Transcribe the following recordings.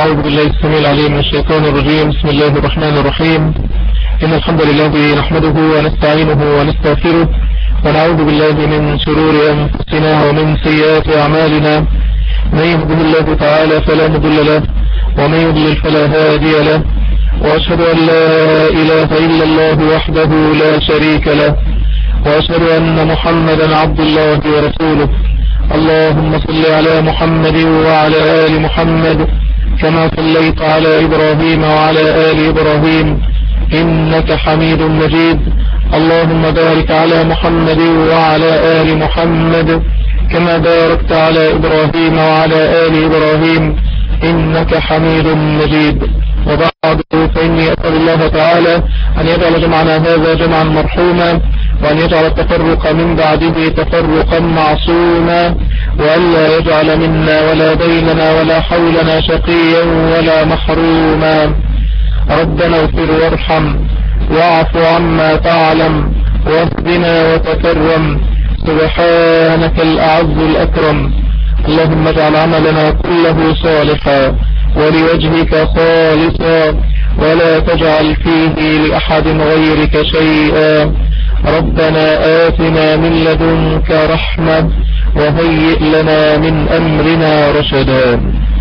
أعوذ بالله السميع العليم من الشيطان الرجيم بسم الله الرحمن الرحيم إن الحمد لله نحمده ونستعينه ونستغفره ونعوذ بالله من شرور أنفسنا ومن سيئات أعمالنا من يهده الله تعالى فلا مضل له ومن يضلل فلا هادي له وأشهد أن لا إله إلا الله وحده لا شريك له وأشهد أن محمدا عبد الله ورسوله اللهم صل على محمد وعلى آل محمد كما صليت على إبراهيم وعلى آل إبراهيم إنك حميد مجيد اللهم بارك على محمد وعلى آل محمد كما باركت على إبراهيم وعلى آل إبراهيم إنك حميد مجيد وبعد فإني أسأل الله تعالى أن يجعل جمعنا هذا جمعا مرحوما وأن يجعل التفرق من بعده تفرقا معصوما وألا يجعل منا ولا بيننا ولا حولنا شقيا ولا محروما ربنا اغفر وارحم واعف عما تعلم واهدنا وتكرم سبحانك الأعز الأكرم اللهم اجعل عملنا كله صالحا ولوجهك خالصا ولا تجعل فيه لأحد غيرك شيئا ربنا آتنا من لدنك رحمة وهيئ لنا من أمرنا رشدا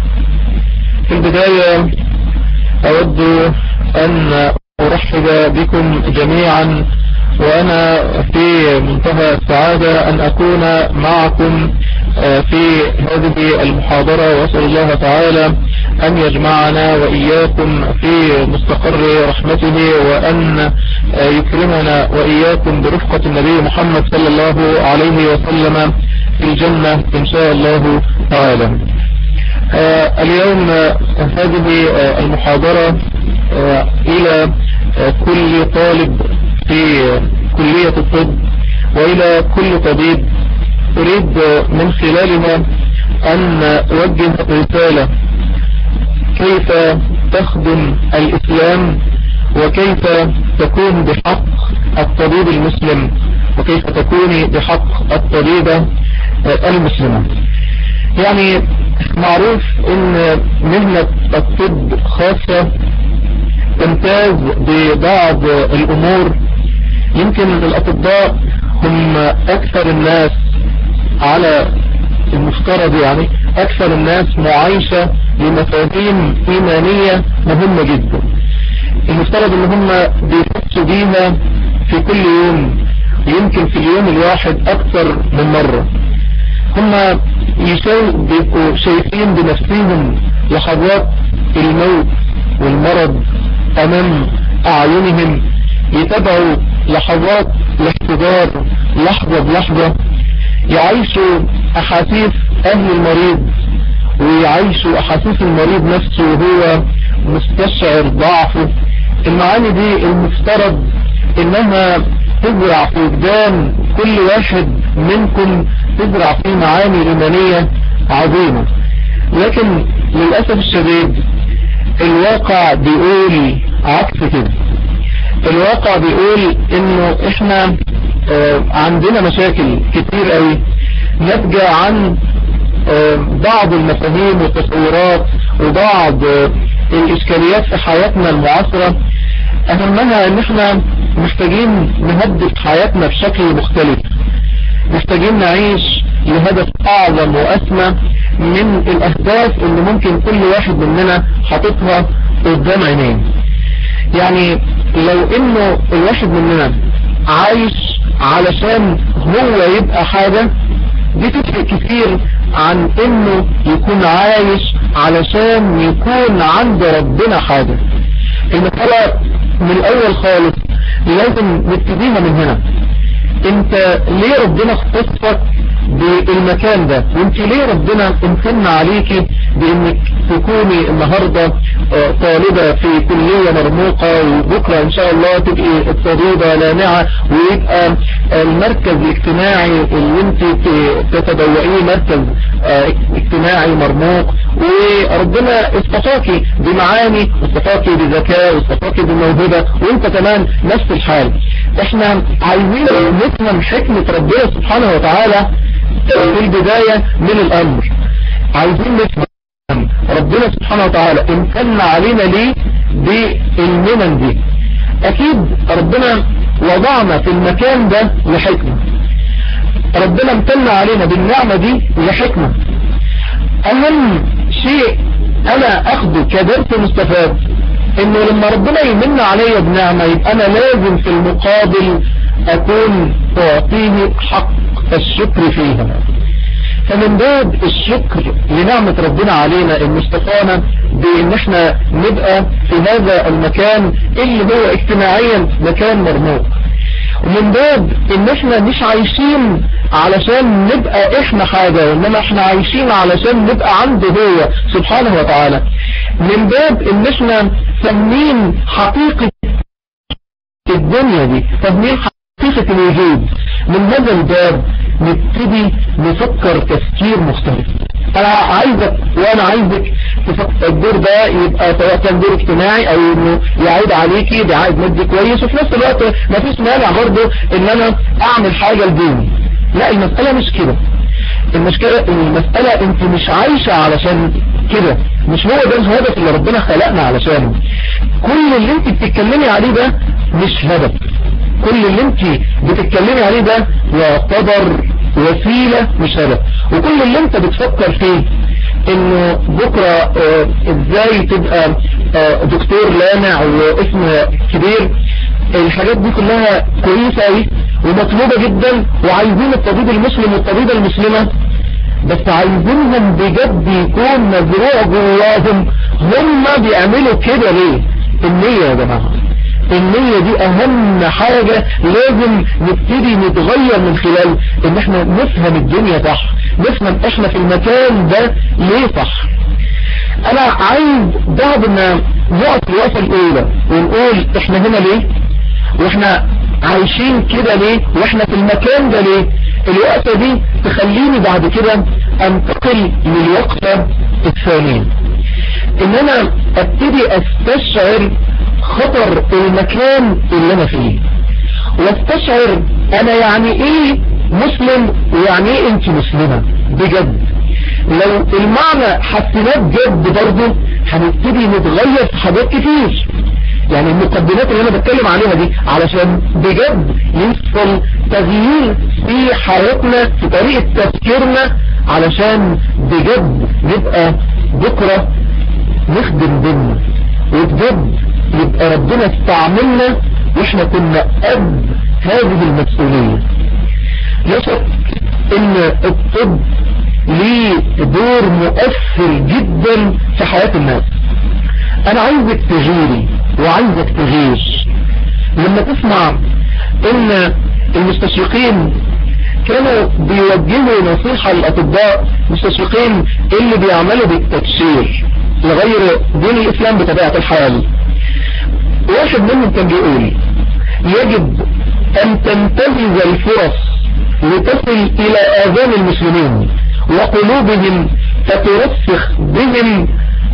في البداية أود أن أرحب بكم جميعا وأنا في منتهى السعادة أن أكون معكم في هذه المحاضرة وأسأل الله تعالى أن يجمعنا وإياكم في مستقر رحمته وأن يكرمنا وإياكم برفقة النبي محمد صلى الله عليه وسلم في الجنة إن شاء الله تعالى اليوم هذه المحاضرة إلى كل طالب في كلية الطب وإلى كل طبيب أريد من خلالها أن أوجه رسالة كيف تخدم الإسلام وكيف تكون بحق الطبيب المسلم وكيف تكوني بحق الطبيبة المسلمة يعني معروف ان مهنة الطب خاصة تمتاز ببعض الامور يمكن الاطباء هم اكثر الناس على المفترض يعني اكثر الناس معايشة لمفاهيم ايمانية مهمة جدا المفترض ان هم بيحسوا بيها في كل يوم يمكن في اليوم الواحد اكثر من مرة هم بيبقوا شايفين بنفسهم لحظات الموت والمرض امام اعينهم يتابعوا لحظات الاحتضار لحظة بلحظة يعيشوا احاسيس اهل المريض ويعيشوا احاسيس المريض نفسه وهو مستشعر ضعفه المعاني دي المفترض انها تزرع في وجدان كل واحد منكم تزرع فيه معاني ايمانية عظيمة لكن للأسف الشديد الواقع بيقول عكس كده الواقع بيقول انه احنا اه عندنا مشاكل كتير قوي ناتجة عن اه بعض المفاهيم والتصورات وبعض اه الاشكاليات في حياتنا المعاصرة اهمها ان احنا محتاجين نهدف حياتنا بشكل مختلف محتاجين نعيش لهدف اعظم واسمى من الاهداف اللي ممكن كل واحد مننا حاططها قدام عينيه يعني لو انه الواحد مننا عايش علشان هو يبقى حاجة دي تفرق كتير عن انه يكون عايش علشان يكون عند ربنا حاجة المسألة من الاول خالص لازم نبتديها من هنا انت ليه ربنا اختصك بالمكان ده وانت ليه ربنا امتن عليكي بانك تكوني النهاردة طالبة في كلية مرموقة وبكرة ان شاء الله تبقي الطبيبة لامعة ويبقى المركز الاجتماعي اللي انت تتبوئيه مركز اجتماعي مرموق وربنا اصطفاكي بمعاني واصطفاكي بذكاء واصطفاكي بموهبة وانت كمان نفس الحال احنا عايزين نفهم حكمة ربنا سبحانه وتعالى في البداية من الامر عايزين نفهم ربنا ربنا سبحانه وتعالى امتن علينا ليه بالمنن دي اكيد ربنا وضعنا في المكان ده لحكمة ربنا امتن علينا بالنعمة دي لحكمة اهم شيء انا اخده كدرس مستفاد انه لما ربنا يمن عليا بنعمة يبقى انا لازم في المقابل اكون اعطيه حق الشكر فيها فمن باب الشكر لنعمة ربنا علينا المستفانة بان احنا نبقى في هذا المكان اللي هو اجتماعيا مكان مرموق ومن باب ان احنا مش عايشين علشان نبقى احنا حاجة وانما احنا عايشين علشان نبقى عنده هو سبحانه وتعالى من باب ان احنا فاهمين حقيقة الدنيا دي فاهمين حقيقة الوجود من هذا الباب نبتدي نفكر تفكير مختلف انا عايزك وانا عايزك تفكر الدور ده يبقى سواء كان دور اجتماعي او انه يعود عليكي بعائد مادي كويس وفي نفس الوقت ما فيش مانع برضه ان انا اعمل حاجة لديني لا المسألة مش كده المشكلة المسألة انت مش عايشة علشان كده مش هو ده الهدف اللي ربنا خلقنا علشانه كل اللي انت بتتكلمي عليه ده مش هدف كل اللي انت بتتكلمي عليه ده يعتبر وسيلة مش هدف وكل اللي انت بتفكر فيه انه بكرة اه ازاي تبقى اه دكتور لامع واسم كبير الحاجات دي كلها كويسة ايه ومطلوبة جدا وعايزين الطبيب المسلم والطبيبة المسلمة بس عايزينهم بجد يكون مزروع جواهم هم بيعملوا كده ليه النية يا جماعة النية دي اهم حاجة لازم نبتدي نتغير من خلال ان احنا نفهم الدنيا صح نفهم احنا في المكان ده ليه صح انا عايز بعد ما نقف الوقفة الاولى ونقول احنا هنا ليه واحنا عايشين كده ليه واحنا في المكان ده ليه الوقفة دي تخليني بعد كده انتقل للوقفة الثانية ان انا ابتدي استشعر خطر المكان اللي انا فيه واستشعر انا يعني ايه مسلم ويعني ايه انت مسلمة بجد لو المعنى حسنات بجد برضه هنبتدي نتغير في حاجات كتير يعني المقدمات اللي انا بتكلم عليها دي علشان بجد يحصل تغيير في حياتنا في طريقة تفكيرنا علشان بجد نبقى بكرة نخدم ديننا وبجد يبقى ربنا استعملنا واحنا كنا قد هذه المسؤولية يشك ان الطب ليه دور مؤثر جدا في حياة الناس انا عايزك تغيري وعايزك تغير لما تسمع ان المستشرقين كانوا بيوجهوا نصيحة للأطباء مستشرقين اللي بيعملوا بالتبشير لغير دين الإسلام بطبيعة الحال واحد منهم كان بيقول يجب أن تنتهز الفرص لتصل إلى آذان المسلمين وقلوبهم فترسخ بهم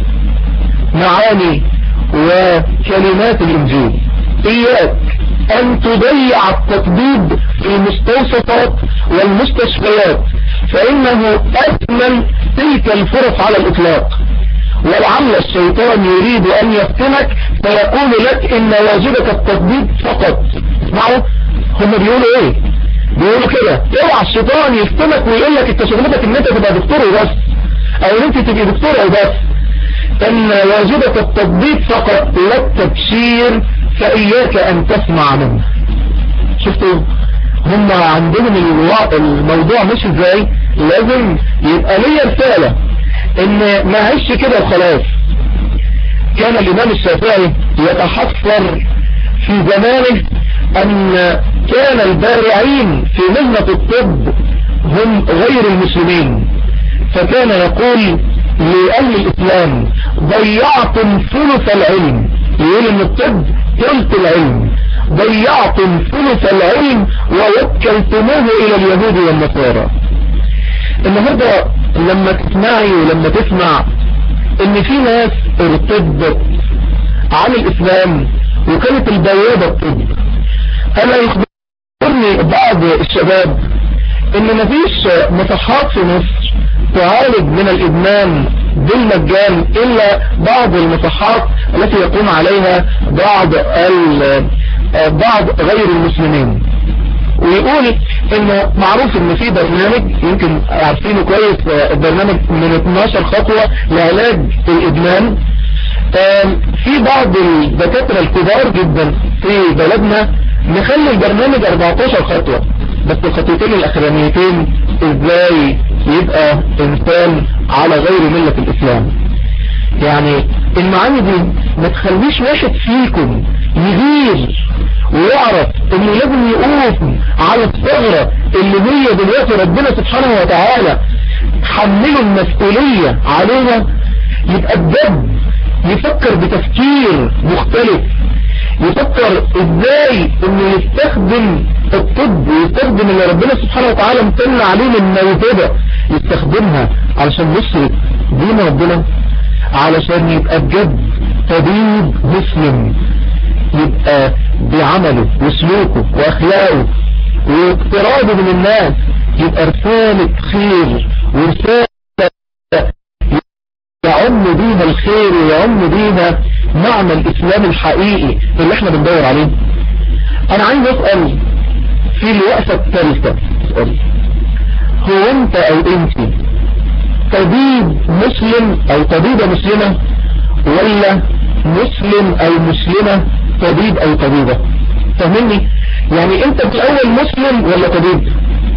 معاني وكلمات الإنجيل إياك أن تضيع التطبيب في المستوصفات والمستشفيات فإنه أثمن تلك الفرص على الإطلاق ولعل الشيطان يريد أن يفتنك فيقول لك إن واجبك التطبيب فقط اسمعوا هم بيقولوا إيه بيقولوا كده اوعى الشيطان يفتنك ويقول لك انت شغلتك ان انت تبقى دكتور وبس او ان انت تبقى دكتور وبس ان واجبك التطبيق فقط لا التبشير فاياك ان تسمع منه شفتوا هم عندهم الموضوع مش ازاي لازم يبقى ليا رسالة ان ما عيش كده وخلاص كان الامام الشافعي يتحفر في زمانه ان كان البارعين في مهنة الطب هم غير المسلمين فكان يقول لأهل الإسلام ضيعتم ثلث العلم يقول ان الطب ثلث العلم ضيعتم ثلث العلم ووكلتموه إلى اليهود والنصارى النهاردة لما تسمعي ولما تسمع ان في ناس ارتدت عن الإسلام وكانت البوابة الطب انا يخبرني بعض الشباب ان مفيش مصحات في مصر تعالج من الادمان بالمجان إلا بعض المصحات التي يقوم عليها بعض بعض غير المسلمين ويقول انه معروف ان في برنامج يمكن عارفينه كويس البرنامج من 12 خطوة لعلاج الادمان في بعض الدكاترة الكبار جدا في بلدنا نخلي البرنامج 14 خطوة بس الخطوتين الاخرانيتين ازاي يبقى انسان على غير ملة الاسلام يعني المعاني دي ما تخليش واحد فيكم يغير ويعرف انه لازم يقوف على الثغرة اللي هي دلوقتي ربنا سبحانه وتعالى حمله المسؤولية علينا يبقى بجد يفكر بتفكير مختلف يفكر ازاي انه يستخدم الطب ويستخدم اللي ربنا سبحانه وتعالى امتن عليه من موهبة يستخدمها علشان يسرق دين ربنا علشان يبقى بجد طبيب مسلم يبقى بعمله وسلوكه واخلاقه واقترابه من الناس يبقى رسالة خير ورسالة يعم بيها الخير ويعم بيها معنى الاسلام الحقيقي اللي احنا بندور عليه انا عايز اسأل في الوقفة الثالثة هو انت او انت طبيب مسلم او طبيبة مسلمة ولا مسلم او مسلمة طبيب او طبيبة فهمني يعني انت في الاول مسلم ولا طبيب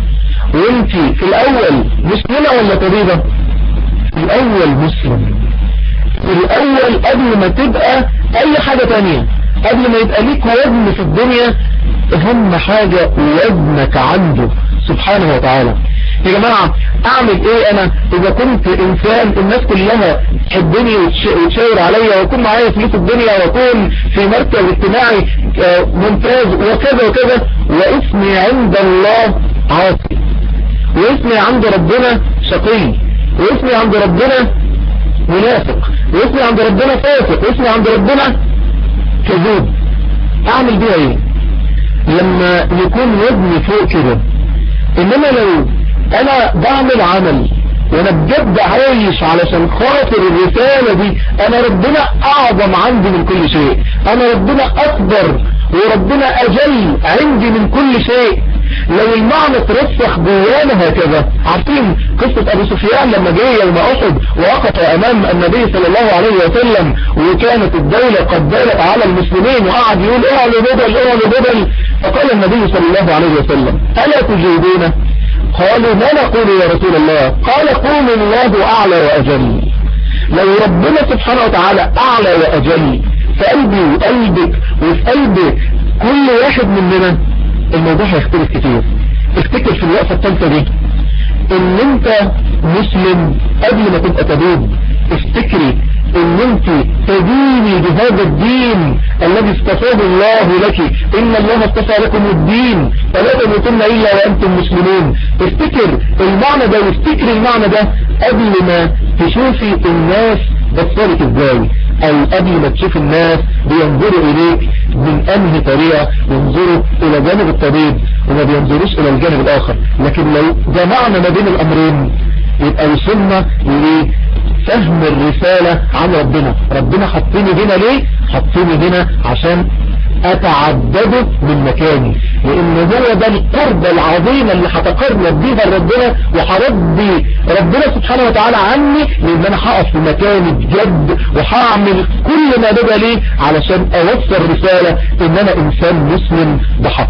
وانت في الاول مسلمة ولا طبيبة في الاول مسلم في الاول قبل ما تبقى اي حاجة تانية قبل ما يبقى ليك وزن في الدنيا اهم حاجة وزنك عنده سبحانه وتعالى يا جماعة اعمل ايه انا اذا كنت انسان الناس كلها تحبني وتشاور عليا واكون معايا فلوس الدنيا واكون في مركز اجتماعي ممتاز وكذا وكذا واسمي عند الله عاصي واسمي عند ربنا شقي واسمي عند ربنا منافق واسمي عند ربنا فاسق واسمي عند ربنا كذوب اعمل بيها ايه لما يكون وزني فوق كده انما لو انا بعمل عمل وانا بجد عايش علشان خاطر الرسالة دي انا ربنا اعظم عندي من كل شيء انا ربنا اكبر وربنا اجل عندي من كل شيء لو المعنى ترسخ جوانا هكذا عارفين قصة ابو سفيان لما جه يوم احد وقف امام النبي صلى الله عليه وسلم وكانت الدولة قد دارت على المسلمين وقعد يقول اعلوا بدل اعلوا بدل فقال النبي صلى الله عليه وسلم الا تجيبونه قالوا ما نقول يا رسول الله قال قول الله اعلى واجل لو ربنا سبحانه وتعالى اعلى واجل في قلبي وقلبك وفي قلب كل واحد مننا الموضوع هيختلف كتير افتكر في الوقفة الثالثة دي ان انت مسلم قبل ما تبقى طبيب افتكري ان انت تديني بهذا الدين الذي اصطفاه الله لك ان الله اصطفى لكم الدين فلا تموتن الا وانتم مسلمون افتكر المعنى ده وافتكر المعنى ده قبل ما تشوفي الناس بصرك ازاي او قبل ما تشوف الناس بينظروا اليك من انهي طريقة ينظروا الى جانب الطبيب وما بينظروش الى الجانب الاخر لكن لو جمعنا ما بين الامرين يبقى وصلنا لفهم الرسالة عن ربنا ربنا حطيني هنا ليه حطيني هنا عشان اتعدده من مكاني لان هو ده القربة العظيمة اللي هتقرب بيها ربنا وهربي ربنا سبحانه وتعالى عني لان انا هقف في مكاني بجد وهعمل كل ما بدا ليه علشان اوصل رسالة ان انا انسان مسلم بحق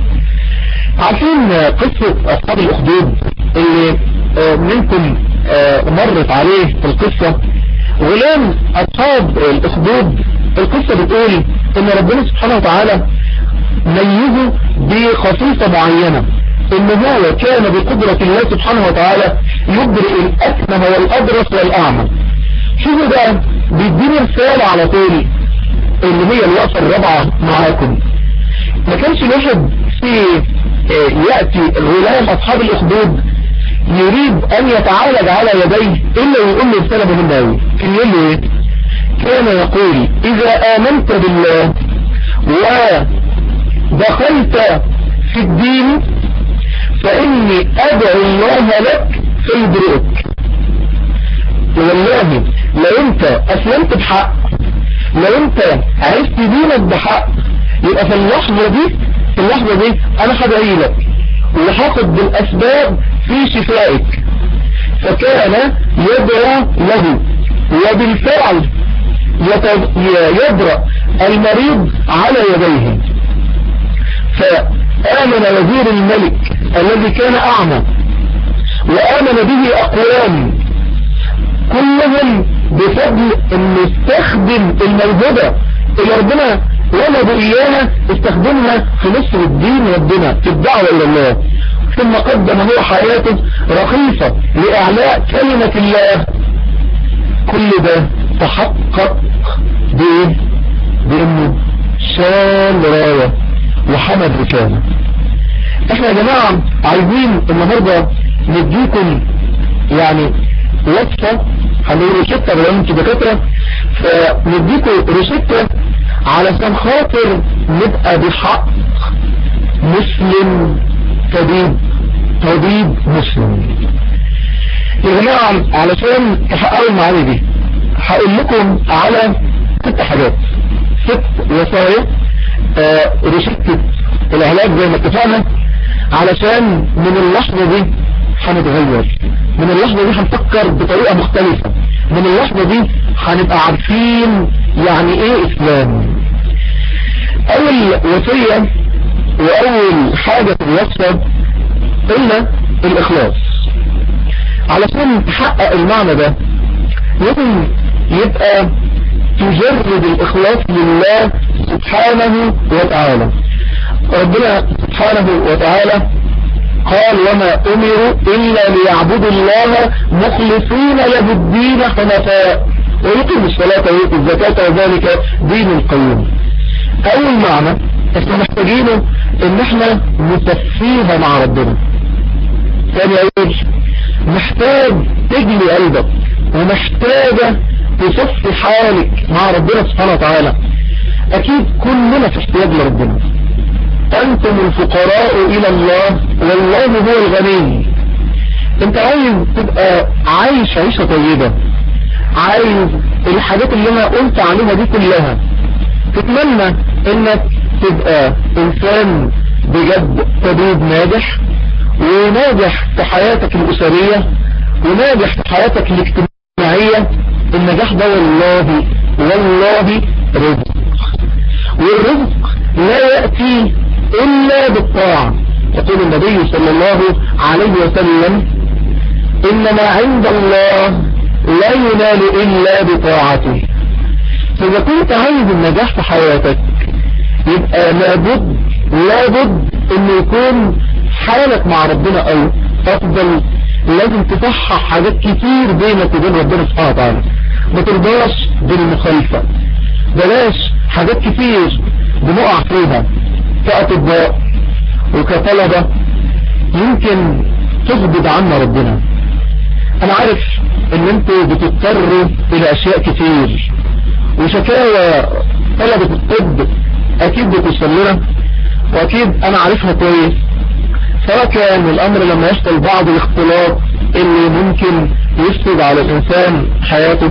عارفين قصة اصحاب الاخدود اللي منكم مرت عليه في القصة غلام اصحاب الاخدود القصة بتقول ان ربنا سبحانه وتعالى ميزه بخصيصة معينة ان هو كان بقدرة الله سبحانه وتعالى يبرئ الاكمه والابرص والاعمى شوفوا بقى بيديني رسالة على طول اللي هي الوقفة الرابعة معاكم ما كانش الواحد في يأتي الغلام اصحاب الاخدود يريد ان يتعالج على يديه الا ويقول له رسالة مهمة اوي كان يقول له ايه كان يقول اذا امنت بالله ودخلت في الدين فاني ادعو الله لك فيبرئك والله لو انت اسلمت بحق لو انت عرفت دينك بحق يبقى في اللحظة دي في اللحظة دي انا هدعي لك وهاخد بالاسباب في شفائك فكان يدعو له وبالفعل يدرأ المريض على يديه فآمن وزير الملك الذي كان أعمى وآمن به أقوام كلهم بفضل انه استخدم الموهبة اللي ربنا ولد إياها استخدمها في نصر الدين ربنا في الدعوة إلى الله ثم قدم هو حياته رخيصة لإعلاء كلمة الله كل ده تحقق بإيه بإنه شال راية وحمد رسالة احنا يا جماعة عايزين النهاردة نديكم يعني وصفة هنقول روشتة لو انتوا دكاترة فنديكم روشتة علشان خاطر نبقى بحق مسلم طبيب طبيب مسلم يا جماعة علشان تحققوا المعاني دي هقول لكم على ست حاجات ست وصايا آه روشتة العلاج زي ما اتفقنا علشان من اللحظة دي هنتغير من اللحظة دي هنفكر بطريقة مختلفة من اللحظة دي هنبقى عارفين يعني ايه اسلام اول وصية واول حاجة في الوصفة قلنا الاخلاص علشان تحقق المعنى ده لازم يبقى تجرد الاخلاص لله سبحانه وتعالى ربنا سبحانه وتعالى قال وما امروا الا ليعبدوا الله مخلصين له الدين حنفاء ويقيموا الصلاة ويؤتوا الزكاة وذلك دين القيوم اول معنى احنا محتاجينه ان احنا نصفيها مع ربنا ثاني اقول محتاج تجلي قلبك ومحتاجة تصفي حالك مع ربنا سبحانه وتعالى اكيد كلنا في احتياج لربنا انتم الفقراء الى الله والله هو الغني انت عايز تبقى عايش عيشة طيبة عايز الحاجات اللي انا قلت عليها دي كلها تتمنى انك تبقى انسان بجد طبيب ناجح وناجح في حياتك الاسرية وناجح في حياتك الاجتماعية النجاح ده والله والله رزق والرزق لا يأتي إلا بالطاعة يقول النبي صلى الله عليه وسلم إن ما عند الله لا ينال إلا بطاعته فإذا كنت عايز النجاح في حياتك يبقى لابد لابد انه يكون حالك مع ربنا او افضل لازم تصحح حاجات كتير بينك وبين ربنا سبحانه وتعالى ما ترضاش بالمخالفة بلاش حاجات كتير بنقع فيها كأطباء وكطلبة يمكن تغضب عنا ربنا انا عارف ان انتوا بتضطروا الى اشياء كتير وشكاوى طلبة الطب اكيد بتوصل لنا واكيد انا عارفها كويس سواء كان الامر لما يحصل بعض الاختلاط اللي ممكن يفسد على الانسان حياته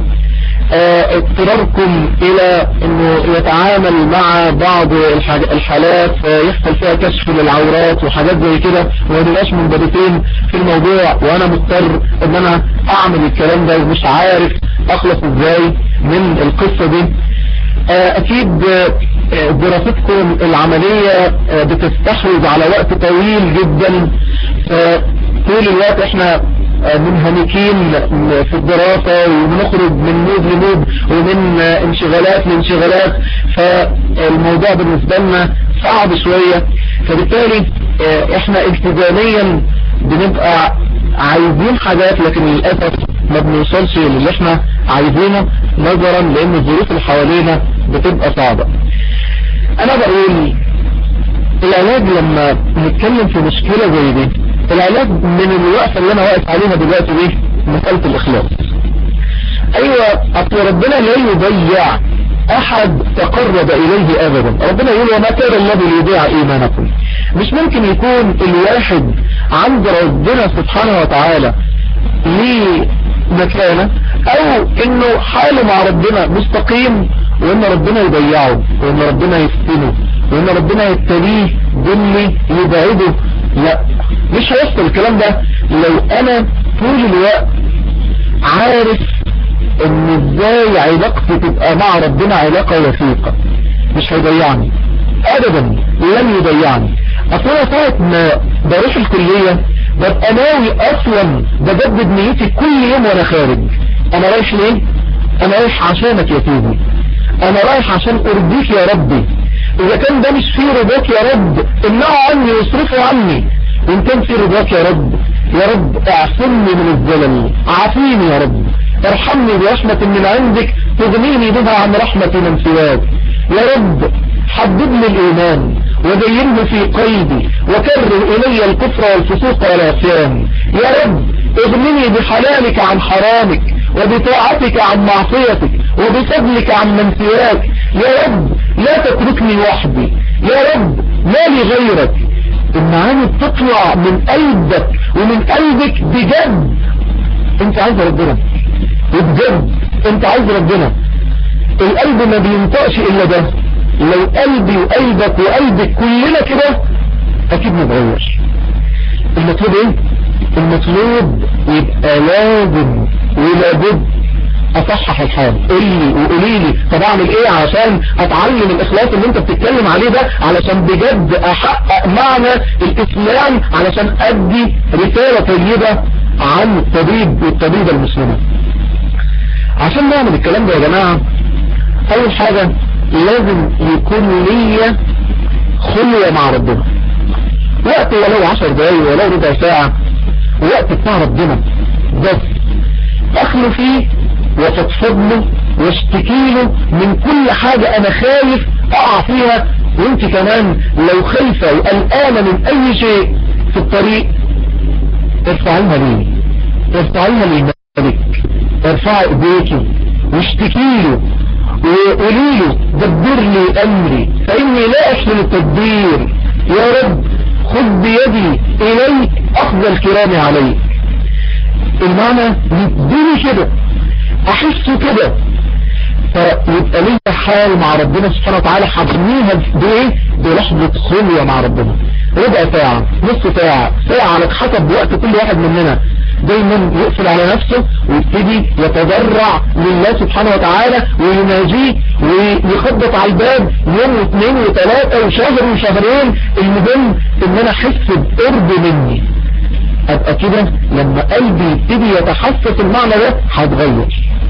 اه اضطراركم الى انه يتعامل مع بعض الحالات يحصل فيها كشف للعورات وحاجات زي كده وما نبقاش منضبطين في الموضوع وانا مضطر ان انا اعمل الكلام ده ومش عارف اخلص ازاي من القصة دي اه اكيد دراستكم العملية بتستحوذ على وقت طويل جدا طول الوقت احنا منهمكين في الدراسة وبنخرج من مود لمود ومن انشغالات لانشغالات فالموضوع بالنسبة لنا صعب شوية فبالتالي احنا التزاميا بنبقى عايزين حاجات لكن للأسف ما بنوصلش للي احنا عايزينه نظرا لان الظروف اللي حوالينا بتبقى صعبة انا بقول العلاج لما نتكلم في مشكلة زي دي العلاج من الوقفة اللي انا واقف عليها دلوقتي دي مسألة الاخلاص ايوه اصل ربنا لا يضيع احد تقرب اليه ابدا ربنا يقول وما كان الله ليضيع ايمانكم مش ممكن يكون الواحد عند ربنا سبحانه وتعالى ليه مكانة او انه حاله مع ربنا مستقيم وان ربنا يضيعه وان ربنا يفتنه وان ربنا يبتليه باللي يبعده لا مش هيحصل الكلام ده لو انا طول الوقت عارف ان ازاي علاقتي تبقى مع ربنا علاقة وثيقة مش هيضيعني ابدا لن يضيعني اصلا ساعة ما بروح الكلية ببقى ناوي اصلا بجدد نيتي كل يوم وانا خارج انا رايح ليه انا رايح عشانك يا سيدي انا رايح عشان ارضيك يا ربي اذا كان ده مش في رضاك يا رب امنعه عني واصرفه عني وان كان في رضاك يا رب يا رب اعصمني من الزلل عافيني يا رب ارحمني برحمة من عندك تغنيني بها عن رحمة من سواك يا رب حبب لي الإيمان وزينه في قيدي وكره إلي الكفر والفسوق والعصيان يا رب اغنني بحلالك عن حرامك وبطاعتك عن معصيتك وبفضلك عن من سواك يا رب لا تتركني وحدي يا رب ما لي غيرك المعاني بتطلع من قلبك ومن قلبك بجد انت عايز ربنا وبجد انت عايز ربنا القلب ما بينطقش الا ده لو قلبي وقلبك وقلبك كلنا كده اكيد نتغير المطلوب ايه المطلوب يبقى لازم ولابد اصحح الحال قول لي وقولي لي طب اعمل ايه عشان اتعلم الاخلاص اللي انت بتتكلم عليه ده علشان بجد احقق معنى الاسلام علشان ادي رسالة طيبة عن الطبيب والطبيبة المسلمة عشان نعمل الكلام ده يا جماعة اول حاجة لازم يكون ليا خلوة مع ربنا وقت ولو عشر دقايق ولو ربع ساعة وقت بتاع ربنا بس اخلو فيه وتتفض له واشتكي له من كل حاجة انا خايف اقع فيها وانت كمان لو خايفة وقلقانة من اي شيء في الطريق ارفعيها ليه ارفعيها للملك ارفعي ايديكي واشتكي له وقولي له دبر لي امري فاني لا احسن التدبير يا رب خذ بيدي اليك افضل الكلام عليك المعنى يديني كده احسه كده فيبقى ليا حال مع ربنا سبحانه وتعالى حضنيها بايه بلحظة خلوة مع ربنا ربع ساعة نص ساعة ساعة على حسب وقت كل واحد مننا دايما يقفل على نفسه ويبتدي يتضرع لله سبحانه وتعالى ويناجيه ويخبط على الباب يوم واثنين وثلاثة وشهر وشهرين المهم ان انا احس بقرب مني ابقى كده لما قلبي يبتدي يتحسس المعنى ده هتغير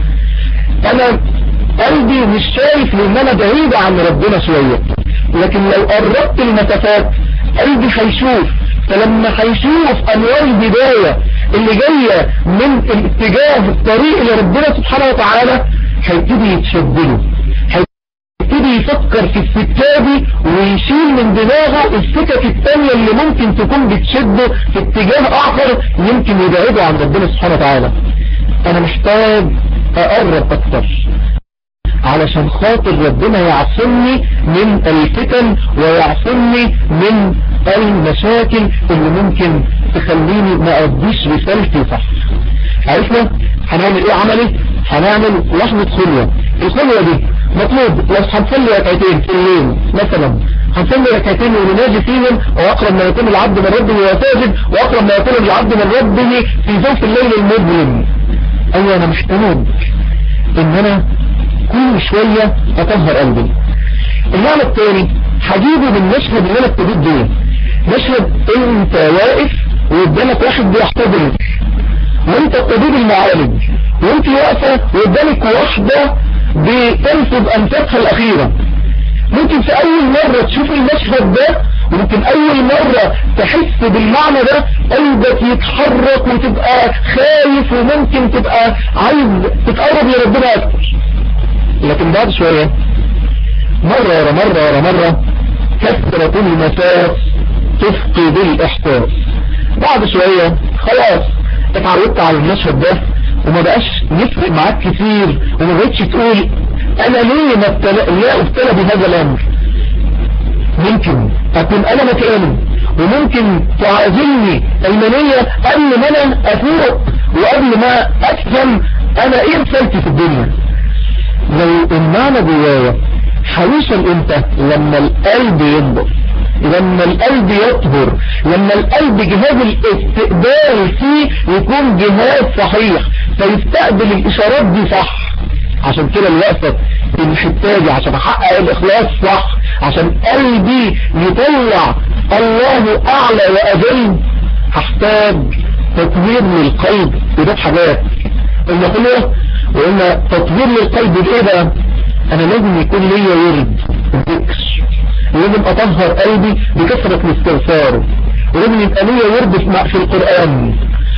انا قلبي مش شايف لان انا بعيد عن ربنا شوية لكن لو قربت المسافات قلبي هيشوف فلما هيشوف انوار البداية اللي جاية من الاتجاه الطريق لربنا سبحانه وتعالى هيبتدي يتشدله هيبتدي يفكر في السكة دي ويشيل من دماغه السكك التانية اللي ممكن تكون بتشده في اتجاه اخر يمكن يبعده عن ربنا سبحانه وتعالى انا محتاج اقرب اكتر علشان خاطر ربنا يعصمني من الفتن ويعصمني من المشاكل اللي ممكن تخليني ما اقضيش رسالتي صح عرفنا هنعمل ايه عملي هنعمل لحظة خلوة الخلوة دي مطلوب لو هنصلي ركعتين في الليل مثلا هنصلي ركعتين ونناجي فيهم واقرب ما يكون العبد من ربه وساجد واقرب ما يكون العبد من ربه في جوف الليل المظلم ايوه انا محتاج ان انا كل شوية اطهر قلبي المعنى الثاني هجيبه من المشهد اللي انا ابتديت بيه مشهد انت واقف وقدامك واحد بيحتضنك وانت الطبيب المعالج وانت واقفة وقدامك واحدة بتنفذ انفاسها الاخيرة ممكن في اول مرة تشوف المشهد ده ممكن اول مرة تحس بالمعنى ده قلبك يتحرك وتبقى خايف وممكن تبقى عايز تتقرب لربنا اكتر لكن بعد شوية مرة ورا مرة ورا مرة كثرة المساس تفقد الاحساس بعد شوية خلاص اتعودت على المشهد ده وما بقاش يفرق معاك كتير وما بقتش تقول انا ليه ما ابتلى لا ابتلى بهذا الامر ممكن اكون انا مكانه وممكن تعازلني المنية قبل ما انا افوق وقبل ما افهم انا ايه رسالتي في الدنيا لو المعنى جوايا هيوصل امتى لما القلب ينضف لما القلب يطهر لما القلب جهاز الاستقبال فيه يكون جهاز صحيح فيستقبل الاشارات دي صح عشان كده الوقفة الحتاجة عشان احقق الاخلاص صح عشان قلبي يطلع الله اعلى واجل هحتاج تطوير للقلب وده حاجات قلنا كله وقلنا تطوير للقلب بايه بقى انا لازم يكون ليا ورد ذكر لازم اطهر قلبي بكثرة الاستغفار ولازم يبقى ليا ورد في القرآن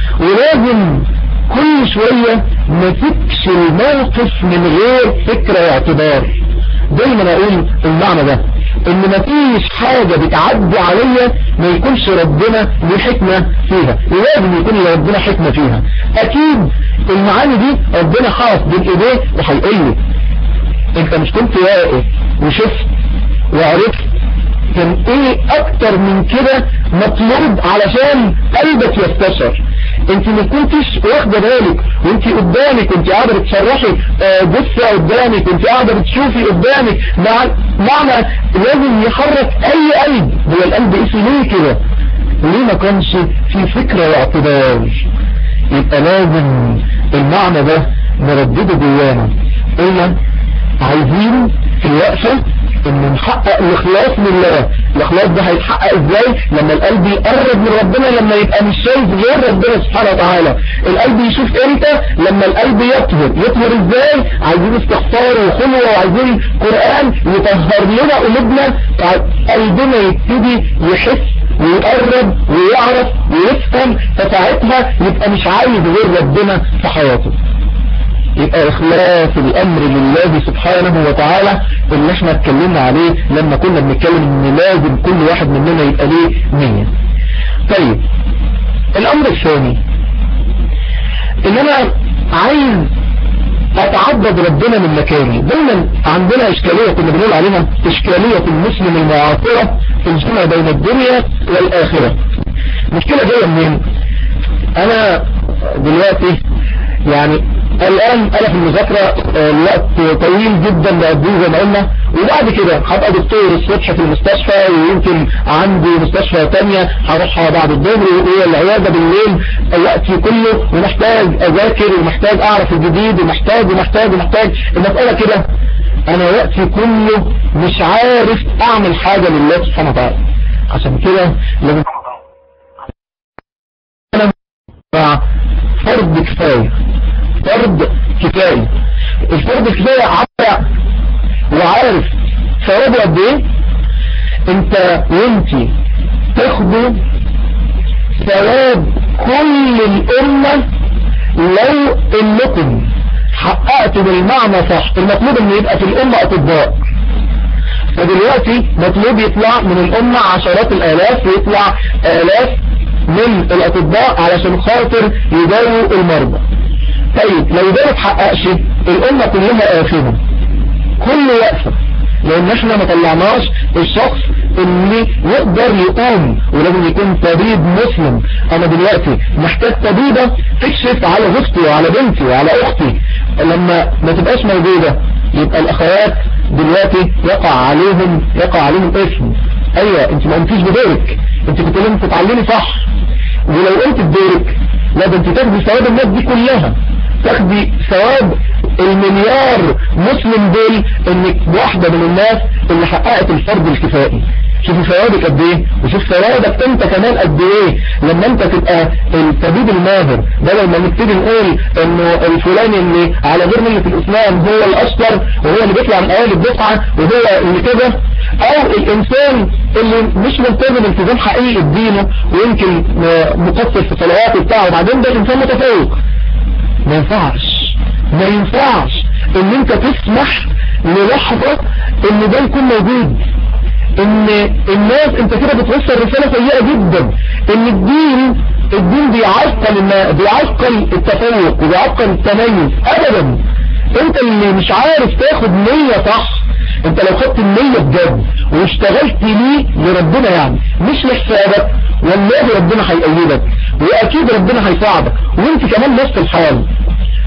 ولازم كل شوية ما تكش الموقف من غير فكرة واعتبار دايما اقول المعنى ده ان ما فيش حاجة بتعدي عليا ما يكونش ربنا له حكمة فيها لازم يكون ربنا حكمة فيها اكيد المعاني دي ربنا خاص بين ايديه وهيقول لي انت مش كنت واقف وشفت وعرفت كان ايه اكتر من كده مطلوب علشان قلبك يستشعر انت ما كنتش واخده بالك وانت قدامك وانت قاعده بتشرحي جثه قدامك وانت قاعده بتشوفي قدامك مع معنى لازم يحرك اي قلب هو القلب اسمه ليه كده ليه ما كانش في فكره واعتبار يبقى لازم المعنى ده نردده جوانا قلنا عايزين في الوقفه ان نحقق الاخلاص لله الاخلاص ده هيتحقق ازاي لما القلب يقرب من ربنا لما يبقى مش شايف غير ربنا سبحانه وتعالى القلب يشوف امتى لما القلب يطهر يطهر ازاي عايزين استغفار وخلوة وعايزين قرآن يطهر لنا قلوبنا قلبنا يبتدي يحس ويقرب ويعرف ويفهم فساعتها يبقى مش عايز غير ربنا في حياته يبقى اخلاص الامر لله سبحانه وتعالى اللي احنا اتكلمنا عليه لما كنا بنتكلم ان لازم كل واحد مننا يبقى ليه نية طيب الامر الثاني ان انا عايز اتعبد ربنا من مكاني دايما عندنا اشكالية كنا بنقول عليها اشكالية المسلم المعاصرة في الجمع بين الدنيا والاخرة مشكلة جاية منين انا دلوقتي يعني الآن أنا في المذاكرة الوقت طويل جدا بقضيه زي ما قلنا وبعد كده هبقى دكتور الصبح في المستشفى ويمكن عندي مستشفى تانية هروحها بعد الظهر والعيادة بالليل وقتي كله ومحتاج أذاكر ومحتاج أعرف الجديد ومحتاج ومحتاج ومحتاج المسألة كده أنا وقتي كله مش عارف أعمل حاجة لله سبحانه وتعالى عشان كده لازم أنا فرض كفاية فرض كفاية الفرض الكفاية عارف وعارف ثوابه قد ايه انت وانت تاخدوا ثواب كل الامة لو انكم حققتوا بالمعنى صح المطلوب ان يبقى في الامة اطباء فدلوقتي مطلوب يطلع من الامة عشرات الالاف ويطلع الاف من الاطباء علشان خاطر يداووا المرضى طيب لو ده ما اتحققش الامة كلها آخرة كل وقفة لان احنا ما طلعناش الشخص اللي يقدر يقوم ولازم يكون طبيب مسلم انا دلوقتي محتاج طبيبة تكشف على زوجتي وعلى بنتي وعلى اختي لما ما تبقاش موجودة يبقى الاخوات دلوقتي يقع عليهم يقع عليهم اسم ايوه انت ما قمتيش بدورك انت كنت لازم تتعلمي صح ولو قمت بدورك لا ده انت تاخدي ثواب الناس دي كلها تاخدي ثواب المليار مسلم دول انك واحدة من الناس اللي حققت الفرض الكفائي شوفي ثوابك قد ايه وشوف ثوابك انت كمان قد ايه لما انت تبقى الطبيب الماهر بدل ما نبتدي نقول انه الفلاني اللي على غير ملة الاسلام هو الاشطر وهو اللي بيطلع من اول الدفعة وهو اللي كده او الانسان اللي مش ملتزم التزام حقيقي بدينه ويمكن مقصر في صلواته بتاعه وبعدين ده انسان متفوق ما ينفعش ما ينفعش ان انت تسمح للحظة ان ده يكون موجود ان الناس انت كده بتوصل رسالة سيئة جدا ان الدين الدين بيعقل بيعقل التفوق وبيعقل التميز ابدا انت اللي مش عارف تاخد نية صح انت لو خدت النية بجد واشتغلت ليه لربنا يعني مش لحسابك والله ربنا هيأيدك واكيد ربنا هيساعدك وانت كمان نفس الحال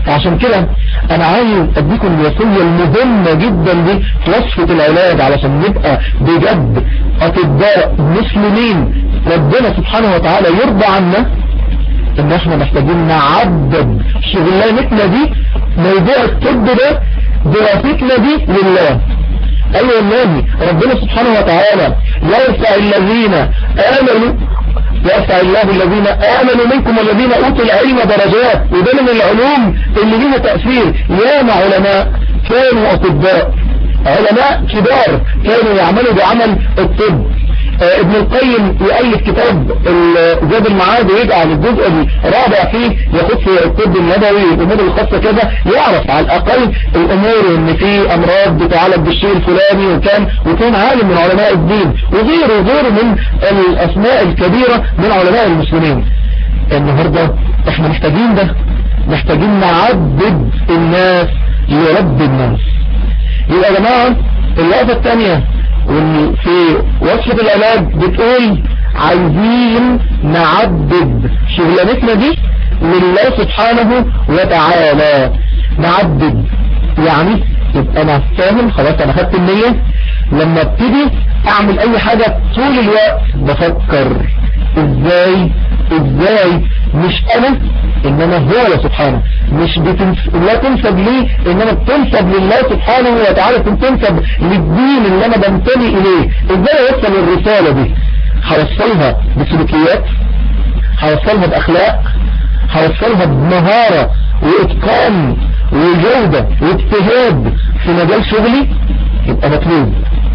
عشان كده انا عايز اديكم الوصية المهمة جدا دي في وصفة العلاج علشان نبقى بجد اطباء مسلمين ربنا سبحانه وتعالى يرضى عنا ان احنا محتاجين نعدد شغلانتنا دي موضوع الطب ده دراستنا دي لله ايوه والله ربنا سبحانه وتعالى يرفع الذين امنوا يرفع الله الذين آمنوا منكم والذين أوتوا العلم درجات وده من العلوم اللي ليها تأثير ياما علماء كانوا أطباء علماء كبار كانوا يعملوا بعمل الطب آه ابن القيم يألف كتاب زاد المعاد ويجعل الجزء الرابع فيه يخص الطب النبوي الأمور الخاصة كده يعرف على الأقل الأمور ان في أمراض بتعالج بالشيء الفلاني وكان وكان عالم من علماء الدين وغيره وغيره من الأسماء الكبيرة من علماء المسلمين النهاردة احنا محتاجين ده محتاجين نعدد الناس لرب الناس يبقى يا جماعة الوقفة الثانية في وصفة العلاج بتقول عايزين نعدد شغلانتنا دي لله سبحانه وتعالى نعدد يعني يبقى انا فاهم خلاص انا خدت النية لما ابتدي اعمل اي حاجة طول الوقت بفكر ازاي ازاي مش انا انما هو سبحانه مش بتنس... لا تنسب ليه انما بتنسب لله سبحانه وتعالى تنسب للدين اللي انا بنتمي اليه ازاي اوصل الرسالة دي هوصلها بسلوكيات هوصلها باخلاق هوصلها بمهارة واتقان وجودة واجتهاد في مجال شغلي يبقى مطلوب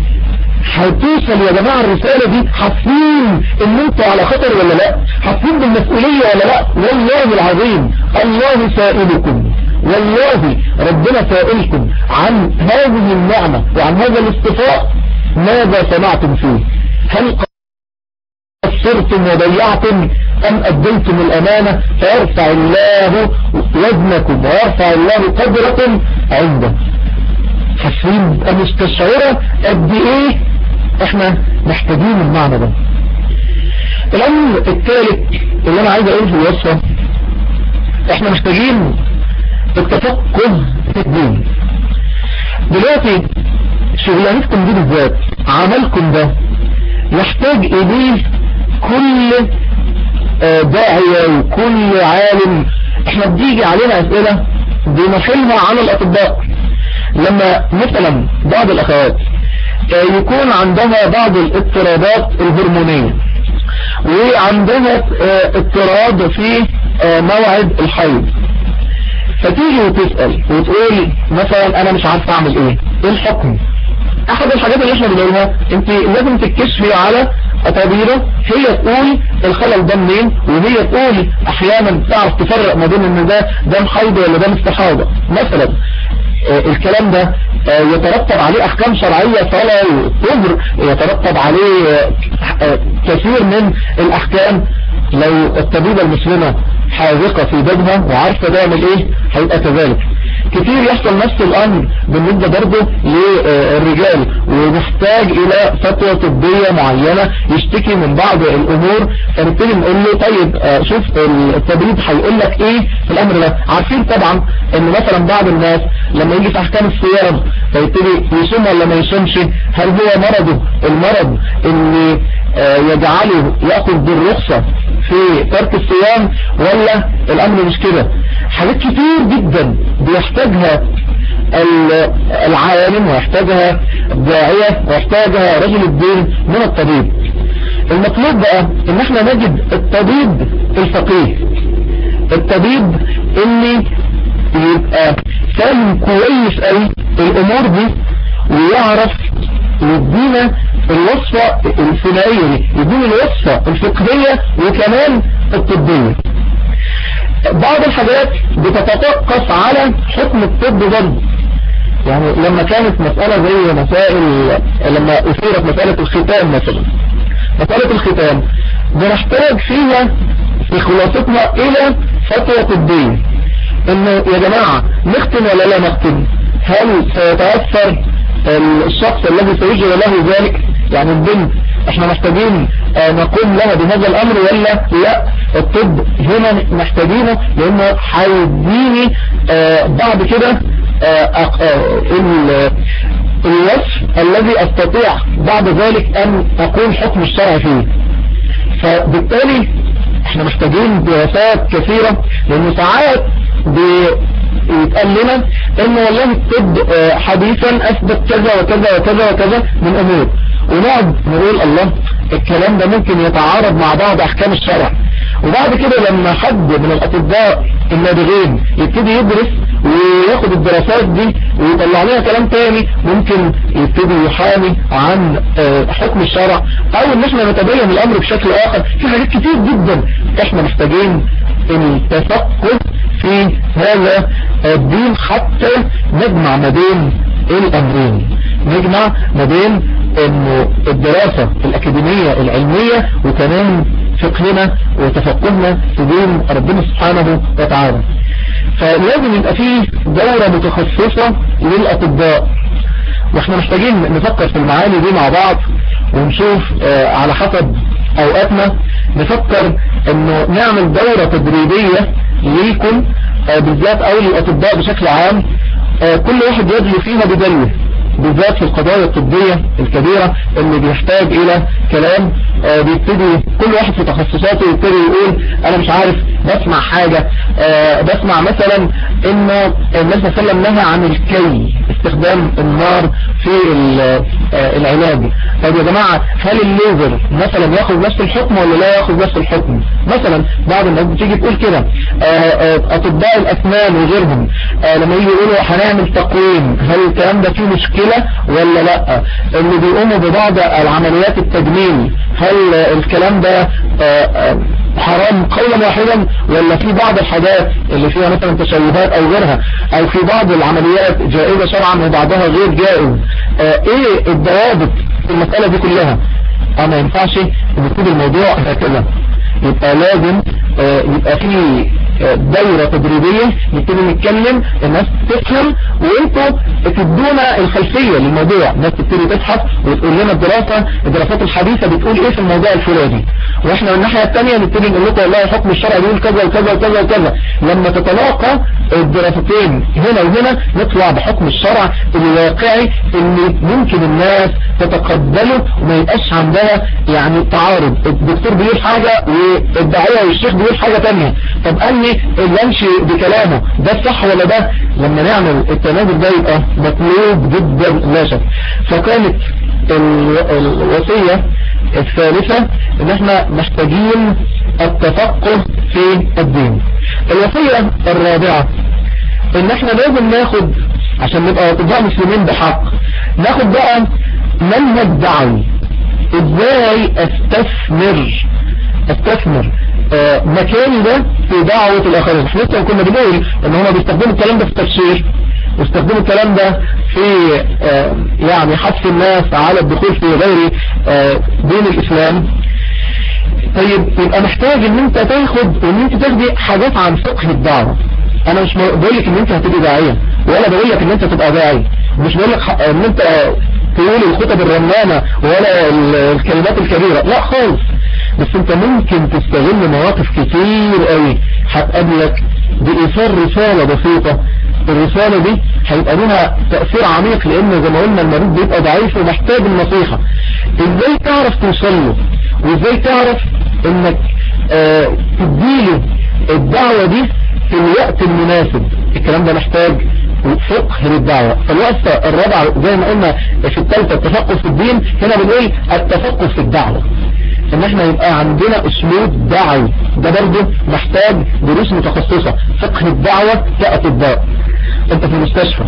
هتوصل يا جماعة الرسالة دي حاسين ان انتوا على خطر ولا لا حاسين بالمسؤولية ولا لا والله العظيم الله سائلكم والله ربنا سائلكم عن هذه النعمة وعن هذا الاصطفاء ماذا صنعتم فيه هل قصرتم وضيعتم أم أديتم الأمانة فيرفع الله وزنكم ويرفع الله قدركم عنده حاسين مستشعرة قد ايه احنا محتاجين المعنى ده الامر الثالث اللي انا عايز اقوله في الوصفة احنا محتاجين التفقه في الدين دلوقتي شغلانتكم دي بالذات عملكم ده يحتاج اليه كل داعية وكل عالم احنا بتيجي علينا اسئلة بنحلها على الاطباء لما مثلا بعض الاخوات يكون عندها بعض الاضطرابات الهرمونية وعندها اضطراب في موعد الحيض فتيجي وتسأل وتقول مثلا انا مش عارفه اعمل ايه ايه الحكم احد الحاجات اللي احنا بنقولها انت لازم تكشفي على طبيبة هي تقول الخلل ده منين وهي تقول احيانا تعرف تفرق ما بين ان ده دم حيض ولا دم استحاضة مثلا الكلام ده يترتب عليه احكام شرعية صلاة وطهر يترتب عليه كثير من الاحكام لو الطبيبة المسلمة حاذقة في بدها وعارفة تعمل ايه هيبقى كذلك كتير يحصل نفس الامر بالنسبة برضه للرجال ومحتاج الى فتوى طبية معينة يشتكي من بعض الامور فنبتدي نقول له طيب شوف التدريب هيقول لك ايه في الامر ده عارفين طبعا ان مثلا بعض الناس لما يجي في احكام الصيام فيبتدي يصوم ولا ما يصومش هل هو مرضه المرض اللي يجعله يأخذ بالرخصة في ترك الصيام ولا الامر مش كده حاجات كتير جدا بيحتاجها العالم ويحتاجها الداعية ويحتاجها رجل الدين من الطبيب المطلوب بقى ان احنا نجد الطبيب الفقيه الطبيب اللي يبقى فاهم كويس قوي الامور دي ويعرف يدينا الوصفة الثنائية دي يدينا الوصفة الفقهية وكمان الطبية بعض الحاجات بتتوقف على حكم الطب برضه يعني لما كانت مسألة زي مسائل لما أثيرت مسألة الختام مثلا مسألة الختام بنحتاج فيها في خلاصتنا إلى فتوى طبية إنه يا جماعة نختم ولا لا نختم هل سيتأثر الشخص الذي سيجري له ذلك يعني البنت احنا محتاجين اه نقوم لها بهذا الامر ولا لا الطب هنا محتاجينه لانه هيديني اه بعد كده الوصف الذي استطيع بعد ذلك ان اقول حكم الشرع فيه فبالتالي احنا محتاجين دراسات كثيرة لان ساعات بيتقال لنا ان والله الطب حديثا اثبت كذا وكذا وكذا وكذا من امور ونقعد نقول الله الكلام ده ممكن يتعارض مع بعض احكام الشرع وبعد كده لما حد من الاطباء النابغين يبتدي يدرس وياخد الدراسات دي ويطلع لنا كلام تاني ممكن يبتدي يحامي عن حكم الشرع او ان احنا نتبين الامر بشكل اخر في حاجات كتير جدا احنا محتاجين التفقد في هذا الدين حتى نجمع ما بين الامرين نجمع ما بين انه الدراسة الاكاديمية العلمية وكمان فقهنا وتفقهنا في دين ربنا سبحانه وتعالى فلازم يبقى فيه دورة متخصصة للأطباء واحنا محتاجين نفكر في المعاني دي مع بعض ونشوف آه على حسب اوقاتنا نفكر انه نعمل دورة تدريبية ليكم آه بالذات او للأطباء بشكل عام آه كل واحد يدلي فيها بدلوه بالذات في القضايا الطبية الكبيرة اللي بيحتاج الى كلام آه بيبتدي كل واحد في تخصصاته يبتدي يقول انا مش عارف بسمع حاجة آه بسمع مثلا انه الناس صلى الله عليه وسلم نهى عن الكي استخدام النار في آه العلاج طيب يا جماعة هل الليزر مثلا ياخذ نفس الحكم ولا لا ياخذ نفس الحكم مثلا بعض الناس بتيجي تقول كده اطباء الاسنان وغيرهم لما يجي يقولوا هنعمل تقويم هل الكلام ده فيه مشكلة ولا لا اللي بيقوموا ببعض العمليات التجميل هل الكلام ده حرام قولا واحدا ولا في بعض الحاجات اللي فيها مثلا تشوهات او غيرها او في بعض العمليات جائزة شرعا وبعضها غير جائز ايه الضوابط في المسألة دي كلها اه ما ينفعش نكتب الموضوع هكذا يبقى لازم يبقى في دورة تدريبية نبتدي نتكلم الناس تفهم وانتوا تدونا الخلفية للموضوع الناس تبتدي تبحث وتقول لنا الدراسة الدراسات الحديثة بتقول ايه في الموضوع الفلاني واحنا من الناحية الثانية نبتدي نقول لكم والله حكم الشرع بيقول كذا وكذا وكذا وكذا لما تتلاقى الدراستين هنا وهنا نطلع بحكم الشرع الواقعي اللي ممكن الناس تتقبله وما يبقاش عندها يعني تعارض الدكتور بيقول حاجة والداعية والشيخ بيقول حاجة تانية طب اني اللي امشي بكلامه ده صح ولا ده لما نعمل التنازل ده يبقى مطلوب جدا لا شك فكانت الوصية الثالثة ان احنا محتاجين التفقه في الدين الوصية الرابعة ان احنا لازم ناخد عشان نبقى اطباء مسلمين بحق ناخد بقى منهج دعوي ازاي استثمر استثمر آه مكاني ده في دعوة الاخرين احنا لسه كنا بنقول ان هما بيستخدموا الكلام ده في التبشير واستخدموا الكلام ده في آه يعني حث الناس على الدخول في غير آه دين الاسلام طيب يبقى محتاج ان انت تاخد ان انت تاخدي حاجات عن فقه الدعوة انا مش بقول لك ان انت هتبقى داعية ولا بقول لك ان انت تبقى داعي مش بقول لك ان انت تقول الخطب الرنانة ولا الكلمات الكبيرة لا خالص بس انت ممكن تستغل مواقف كتير قوي هتقابلك بإيصال رسالة بسيطة الرسالة دي هيبقى لها تأثير عميق لان زي ما قلنا المريض بيبقى ضعيف ومحتاج النصيحة ازاي تعرف توصل له وازاي تعرف انك اه تديله الدعوة دي في الوقت المناسب الكلام ده محتاج فقه للدعوة فالوقت الرابعة زي ما قلنا في الثالثة التفقه في الدين هنا بنقول التفقه في الدعوة ان احنا يبقى عندنا اسلوب دعوي ده برضه محتاج دروس متخصصة فقه الدعوة كأطباء انت في المستشفى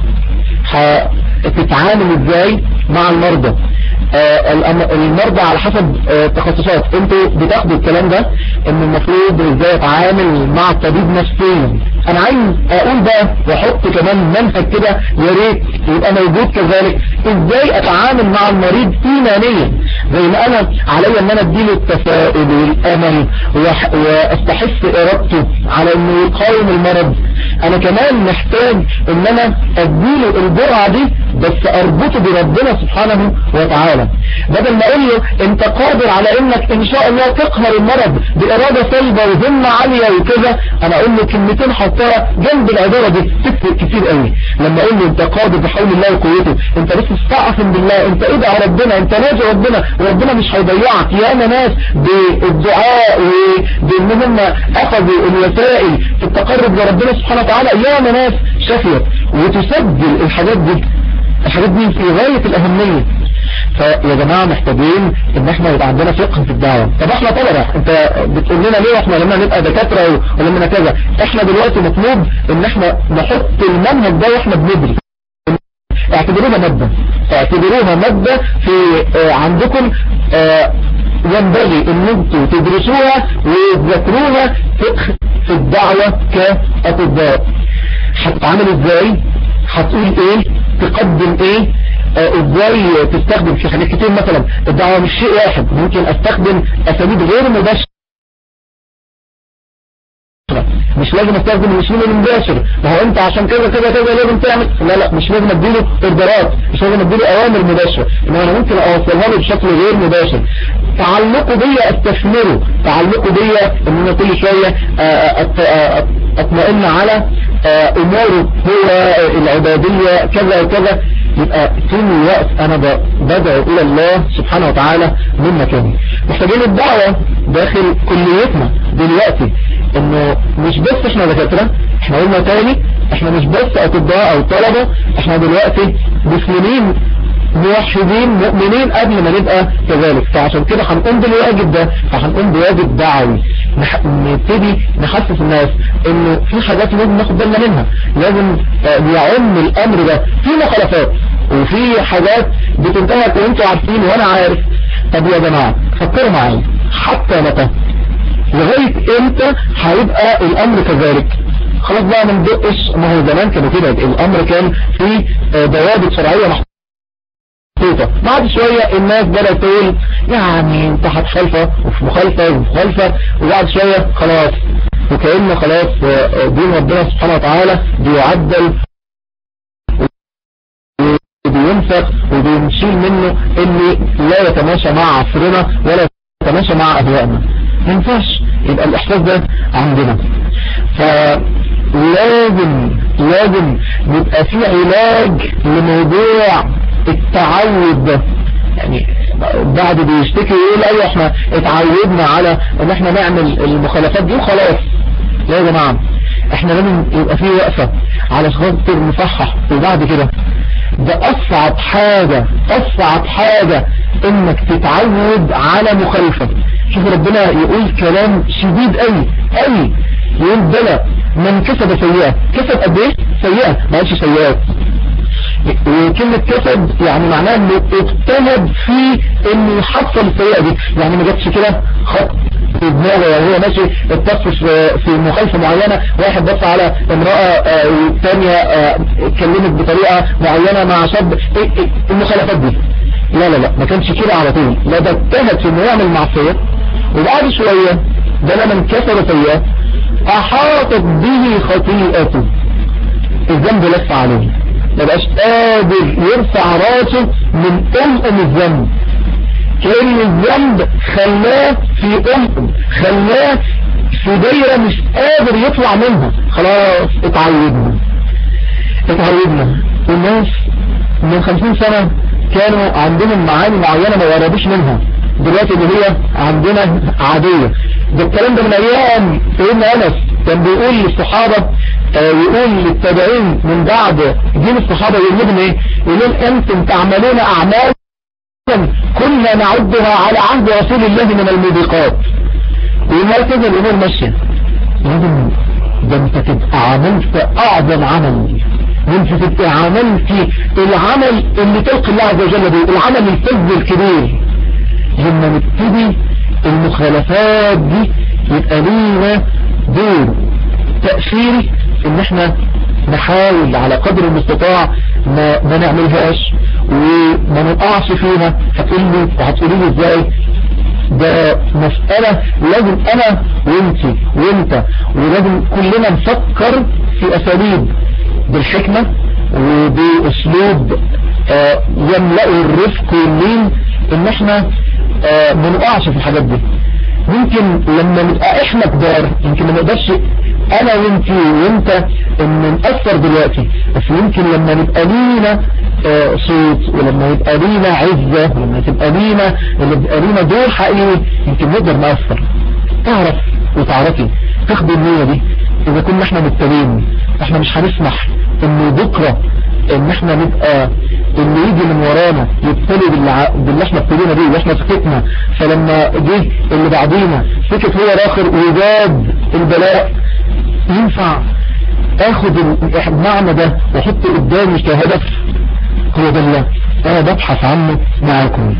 هتتعامل ازاي مع المرضى آه المرضى على حسب آه تخصصات انتوا بتاخدوا الكلام ده ان المفروض ازاي اتعامل مع الطبيب نفسيا انا عايز اقول بقى واحط كمان منهج كده يا ريت يبقى موجود كذلك ازاي اتعامل مع المريض ايمانيا زي ما انا عليا ان انا اديله التفاؤل والامل واستحث ارادته على انه يقاوم المرض انا كمان محتاج ان انا اديله الجرعة دي بس اربطه بربنا سبحانه وتعالى بدل ما اقول له انت قادر على انك ان شاء الله تقهر المرض بارادة صلبة وهمة عالية وكذا انا اقول له كلمتين حطها جنب العبارة دي تفرق كتير قوي لما اقول له انت قادر بحول الله وقوته انت بس استعفن بالله انت ادعى ربنا انت ناجي ربنا وربنا مش هيضيعك يا ناس بالدعاء وبان هم اخذوا الوسائل في التقرب لربنا سبحانه وتعالى يا ناس شفيت وتسجل الحاجات دي الحاجات دي في غاية الأهمية فيا جماعة محتاجين ان احنا يبقى عندنا فقه في الدعوة طب احنا طلبة انت بتقول لنا ليه احنا لما نبقى دكاترة ولما كذا احنا دلوقتي مطلوب ان احنا نحط المنهج ده واحنا بندرس اعتبروها مادة اعتبروها مادة في اه عندكم اه ينبغي ان انتوا تدرسوها وتذكروها فقه في الدعوة كأطباء هتتعامل ازاي هتقول ايه تقدم ايه آه ازاي تستخدم في حاجات كتير مثلا الدعوة مش شيء واحد ممكن استخدم اساليب غير مباشرة مش لازم استخدم الاسلوب المباشر ما هو انت عشان كذا كذا كذا لازم تعمل لا لا مش لازم اديله اوردرات مش لازم اديله اوامر مباشره انما انا ممكن اوصلها له بشكل غير مباشر تعلقه بيا استثمره تعلقه بيا ان انا كل شويه اطمئن على اموره هو العباديه كذا وكذا يبقى طول الوقت انا بدعو الى الله سبحانه وتعالى من مكاني محتاجين الدعوة داخل كليتنا دلوقتي انه مش بس احنا دكاترة احنا قلنا تاني احنا مش بس اطباء او طلبة احنا دلوقتي مسلمين موحدين مؤمنين قبل ما نبقى كذلك فعشان كده هنقوم بالواجب ده فهنقوم بواجب دعوي نبتدي نحسس الناس انه في حاجات لازم ناخد بالنا منها لازم يعم الامر ده في مخالفات وفي حاجات بتنتهك وانتوا عارفين وانا عارف طب يا جماعة فكروا معايا حتى متى لغاية امتى هيبقى الامر كذلك خلاص بقى ما ندقش ما هو زمان كانوا كده الامر كان في ضوابط شرعية محطوطة محطوطة بعد شوية الناس بدأت تقول يعني انت هتخالفة وفي مخالفة وفي مخالفة وبعد شوية خلاص وكأنه خلاص دين ربنا سبحانه وتعالى بيعدل وبينفق وبنشيل منه اللي لا يتماشى مع عصرنا ولا يتماشى مع أهوائنا ما ينفعش يبقى الإحساس ده عندنا فلازم لازم يبقى في علاج لموضوع التعود ده يعني بعد بيشتكي يقول ايوه احنا اتعودنا على ان احنا نعمل المخالفات دي وخلاص لا يا جماعة احنا لازم يبقى في وقفة على خاطر نصحح وبعد كده ده اصعب حاجة اصعب حاجة انك تتعود على مخالفة شوف ربنا يقول كلام شديد قوي قوي يقول بلى من كسب سيئة كسب قد ايه سيئة ما قالش سيئات وكلمة كسب يعني معناها انه اجتهد في انه يحصل السيئة دي يعني ما جاتش كده خط في دماغه يعني هو ماشي اتصف في مخالفة معينة واحد بص على امرأة والثانية اتكلمت بطريقة معينة مع شاب المخالفات دي لا لا لا ما كانش كده على طول لا ده اجتهد في انه يعمل معصية وبعد شوية ده لما انكسر سيئة احاطت به خطيئته الذنب لف عليه ما بقاش قادر يرفع راسه من أمم الذنب كأن الذنب خلاه في أمم خلاه في دايرة مش قادر يطلع منها خلاص اتعودنا اتعودنا والناس من خمسين سنة كانوا عندهم معاني معينة ما يقربوش منها دلوقتي اللي هي عندنا عادية ده الكلام ده من ايام سيدنا انس كان بيقول للصحابة آه يقول للتابعين من بعد دين الصحابة يقول لهم ايه يقول انتم تعملون اعمال كنا نعدها على عهد رسول الله من الموبقات ويقول هكذا الامور ماشية لازم ده انت تبقى عملت اعظم عمل وانت تبقى عملت العمل اللي تلقي الله عز وجل به العمل الفذ الكبير لما نبتدي المخالفات دي يبقى لينا دور تأثيري ان احنا نحاول على قدر المستطاع ما, ما نعملهاش وما نقعش فيها هتقولي وهتقولي لي ازاي ده مسألة لازم انا وانت وانت ولازم كلنا نفكر في اساليب بالحكمة وباسلوب آه يملأ الرفق واللين ان احنا آه ما نقعش في الحاجات دي ممكن لما نبقى احنا كبار يمكن ما نقدرش انا وانت وانت ان نأثر دلوقتي بس يمكن لما نبقى لينا آه صوت ولما يبقى لينا عزة ولما تبقى لينا ولما يبقى لينا دور حقيقي يمكن نقدر نأثر تعرف وتعرفي تاخدي النية دي اذا كنا احنا مبتلين احنا مش هنسمح ان بكرة ان احنا نبقى اللي يجي من ورانا يبتلي باللي, باللي احنا ابتلينا بيه واحنا سكتنا فلما جه اللي بعدينا سكت هو الاخر وزاد البلاء ينفع اخد المعنى ده واحطه قدامي كهدف هو ده اللي انا ببحث عنه معاكم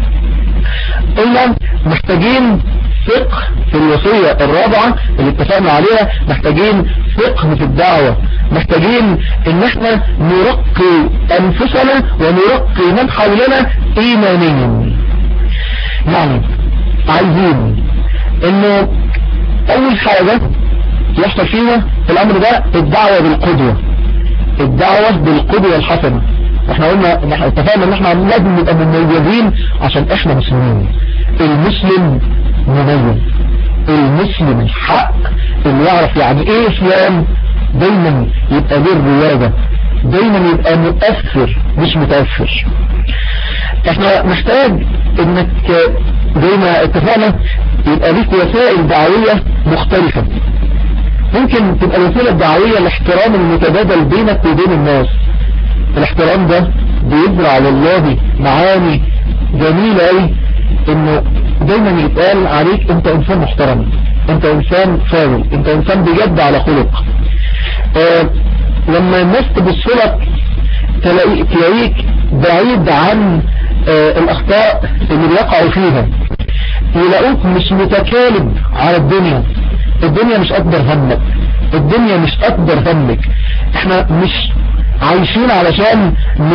الا محتاجين فقه في الوصية الرابعة اللي اتفقنا عليها محتاجين فقه في الدعوة محتاجين ان احنا نرقي انفسنا ونرقي من حولنا ايمانيا يعني عايزين انه اول حاجة يحصل فيها الامر ده الدعوة بالقدوة الدعوة بالقدوة الحسنة احنا قلنا ان احنا اتفقنا ان احنا لازم نبقى مميزين عشان احنا مسلمين المسلم مميز المسلم الحق اللي يعرف يعني ايه اسلام دايما يبقى له الرياضة دايما يبقى مؤثر مش متأثر احنا محتاج انك زي ما اتفقنا يبقى ليك وسائل دعوية مختلفة ممكن تبقى الوسيلة الدعوية الاحترام المتبادل بينك وبين الناس الاحترام ده بيزرع على الله معاني جميلة قوي انه دايما يتقال عليك انت انسان محترم انت انسان فاضل انت انسان بجد على خلق اه لما الناس تبصلك تلاقيك بعيد عن اه الاخطاء اللي بيقعوا فيها يلاقوك مش متكالب على الدنيا الدنيا مش اكبر همك الدنيا مش اكبر همك احنا مش عايشين علشان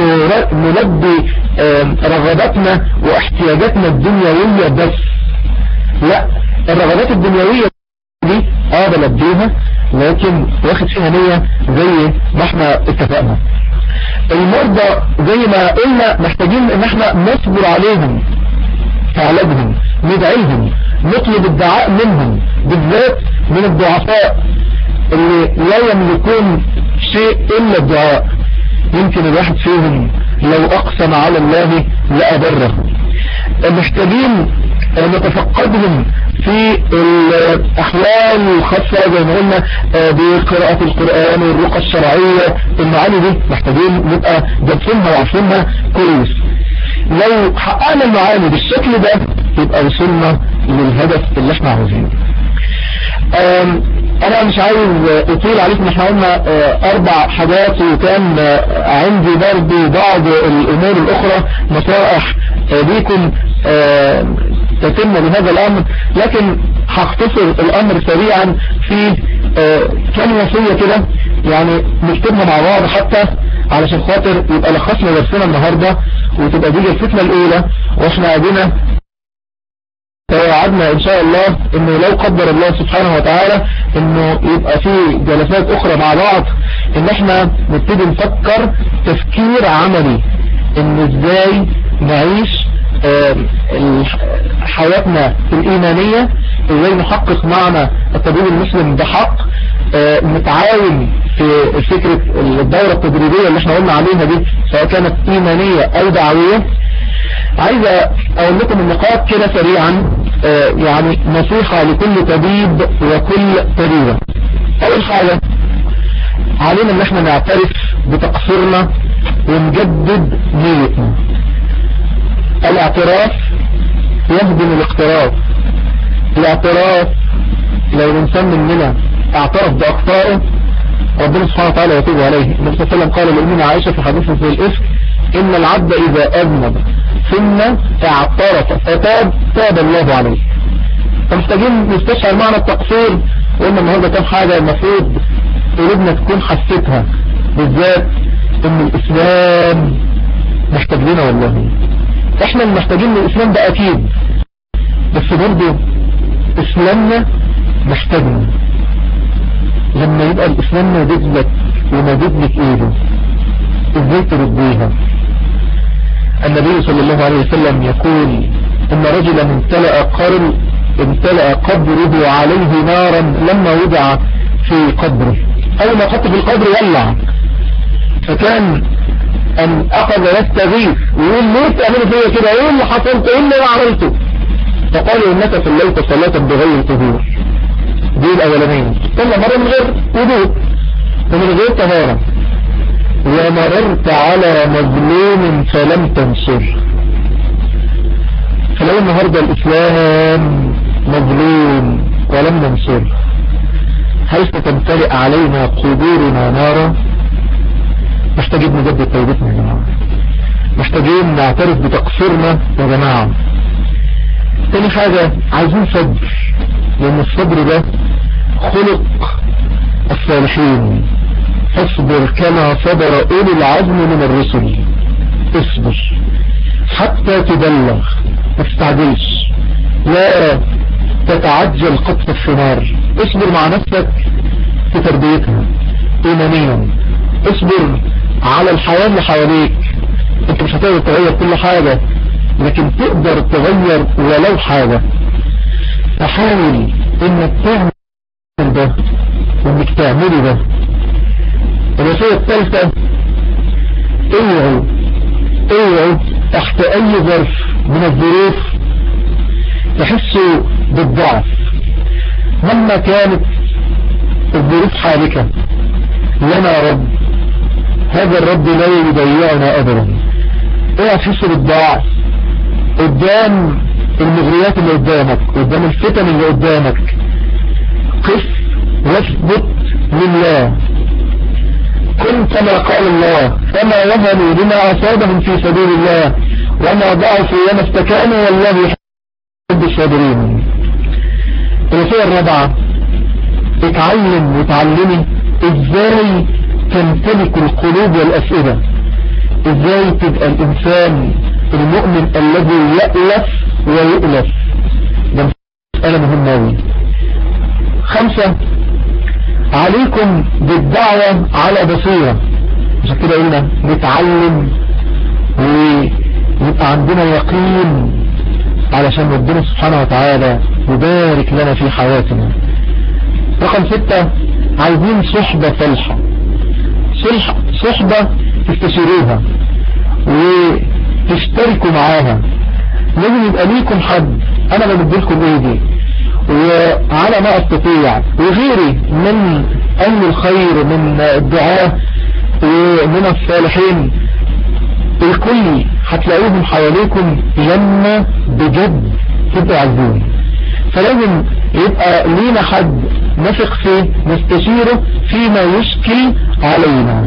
نلبي رغباتنا واحتياجاتنا الدنيوية بس لا الرغبات الدنيوية دي اه بلبيها لكن واخد فيها نية زي ما احنا اتفقنا المرضى زي ما قلنا محتاجين ان احنا نصبر عليهم في علاجهم ندعيهم نطلب الدعاء منهم بالذات من الضعفاء اللي لا يملكون شيء إلا الدعاء يمكن الواحد فيهم لو أقسم على الله لأبره محتاجين نتفقدهم في الأحوال الخاصة زي ما قلنا بقراءة القرآن والرقى الشرعية المعاني دي محتاجين نبقى جابسينها وعارفينها كويس لو حققنا المعاني بالشكل ده يبقى وصلنا للهدف اللي احنا عاوزينه انا مش عايز اطيل عليكم احنا قلنا اربع حاجات وكان عندي برضه بعض الامور الاخرى نصائح ليكم تتم لهذا الامر لكن هختصر الامر سريعا في كام وصية كده يعني نكتبها مع بعض حتى علشان خاطر يبقى لخصنا درسنا النهاردة وتبقى دي جلستنا الاولى واحنا قاعدين توعدنا ان شاء الله انه لو قدر الله سبحانه وتعالى انه يبقى في جلسات اخرى مع بعض ان احنا نبتدي نفكر تفكير عملي ان ازاي نعيش حياتنا الايمانية ازاي نحقق معنى الطبيب المسلم بحق نتعاون في فكرة الدورة التدريبية اللي احنا قلنا عليها دي سواء كانت ايمانية او دعوية عايز اقول لكم النقاط كده سريعا اه يعني نصيحة لكل طبيب وكل طبيبة اول حاجة علينا ان احنا نعترف بتقصيرنا ونجدد نيتنا الاعتراف يهدم الاقتراف الاعتراف لو الانسان مننا اعترف باخطائه ربنا سبحانه وتعالى يتوب عليه النبي صلى الله عليه وسلم قال لأمنا عائشة في حديث في الإفك إن العبد إذا أذنب ثم اعترف فتاب تاب الله عليه فمحتاجين نستشعر معنى التقصير وقلنا النهارده كام حاجة المفروض قلوبنا تكون حسيتها بالذات ان الاسلام محتاج لنا والله احنا اللي محتاجين الاسلام ده اكيد بس برضه اسلامنا محتاجنا لما يبقى الاسلام مادد لك ومادد لك ايده ازاي ترديها النبي صلى الله عليه وسلم يقول ان رجلا امتلأ قرن امتلأ قبره عليه نارا لما وضع في قبره اول ما حط في القبر ولع فكان ان اخذ يستغيث ويقول ليه تعملوا فيا كده ايه اللي حصلت ايه اللي عملته فقالوا انك صليت صلاة بغير طهور دي الاولانية صلى مرة من غير وضوء ومن غير طهارة ومررت على مظلوم فلم تنصر فلو النهاردة الاسلام مظلوم ولم ننصر هل ستمتلئ علينا قبورنا نارا محتاجين نجدد توبتنا يا جماعة محتاجين نعترف بتقصيرنا يا جماعة تاني حاجة عايزين صبر لان الصبر ده خلق الصالحين اصبر كما صبر اولي العزم من الرسل اصبر حتى تبلغ ما تستعجلش لا تتعجل قطف الثمار اصبر مع نفسك في تربيتها ايمانيا اصبر على الحياة اللي حواليك انت مش هتقدر تغير كل حاجة لكن تقدر تغير ولو حاجة فحاول انك تعمل ده وانك تعملي ده الوصية الثالثة اوعوا اوعوا تحت اي ظرف من الظروف تحسوا بالضعف مهما كانت الظروف حالكة لنا رب هذا الرب لا يضيعنا ابدا اوعى تحس بالضعف قدام المغريات اللي قدامك قدام الفتن اللي قدامك قف واثبت لله كن كما قال الله فما وهنوا لما أصابهم في سبيل الله وما ضعفوا وما استكانوا والله يحب الصابرين الوصية الرابعة اتعلم وتعلمي ازاي تمتلك القلوب والأسئلة ازاي تبقى الانسان المؤمن الذي يألف ويؤلف ده مسألة مهمة أوي خمسة عليكم بالدعوة على بصيرة عشان كده قلنا نتعلم ويبقى عندنا يقين علشان ربنا سبحانه وتعالى يبارك لنا في حياتنا رقم ستة عايزين صحبة صالحة صحبة تستشيروها وتشتركوا معاها لازم يبقى ليكم حد انا بمدلكم ايدي وعلى ما استطيع وغيري من اهل الخير من الدعاء ومن الصالحين الكل هتلاقوهم حواليكم لما بجد تبقوا عايزين فلازم يبقى لينا حد نثق فيه نستشيره فيما يشكل علينا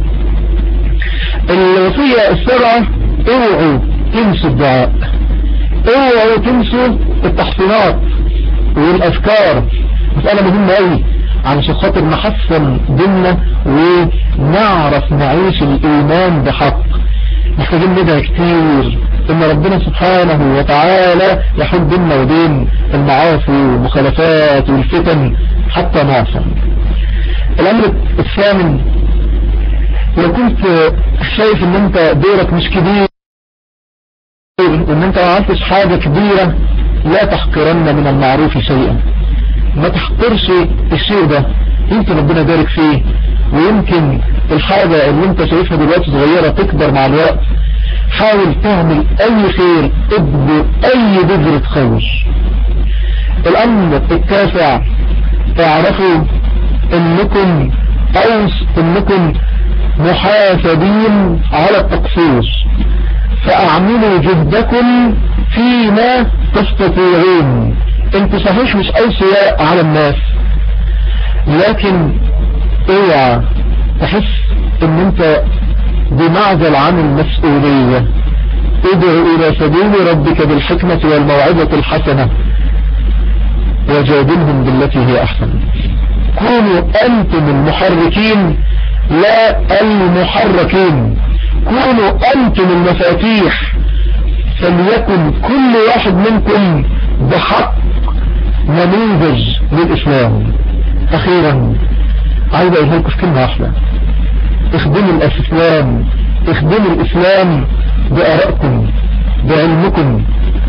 الوصية السبعة اوعوا تنسوا الدعاء اوعوا تنسوا التحصينات والافكار مسألة مهمة قوي علشان خاطر نحسن ديننا ونعرف نعيش الايمان بحق محتاجين ندعي كتير ان ربنا سبحانه وتعالى يحل بيننا وبين المعاصي والمخالفات والفتن حتى نعصم الامر الثامن لو كنت شايف ان انت دورك مش كبير وان انت ما عملتش حاجة كبيرة لا تحقرن من المعروف شيئا ما تحقرش الشيء ده يمكن ربنا يبارك فيه ويمكن الحاجة اللي انت شايفها دلوقتي صغيرة تكبر مع الوقت حاول تعمل اي خير ابدو اي بذرة خير الامر التاسع اعرفوا انكم اوس انكم محاسبين على التقصير فاعملوا جهدكم فيما تستطيعون انت صحيح مش اوسياء على الناس لكن اوعى تحس ان انت بمعزل عن المسؤولية ادعو الى سبيل ربك بالحكمة والموعظة الحسنة وجادلهم بالتي هي احسن كونوا انتم المحركين لا المحركين كونوا انتم المفاتيح فليكن كل واحد منكم بحق نموذج للإسلام أخيرا عايز أقول لكم في كلمة واحدة اخدموا الإسلام اخدموا الإسلام بآرائكم بعلمكم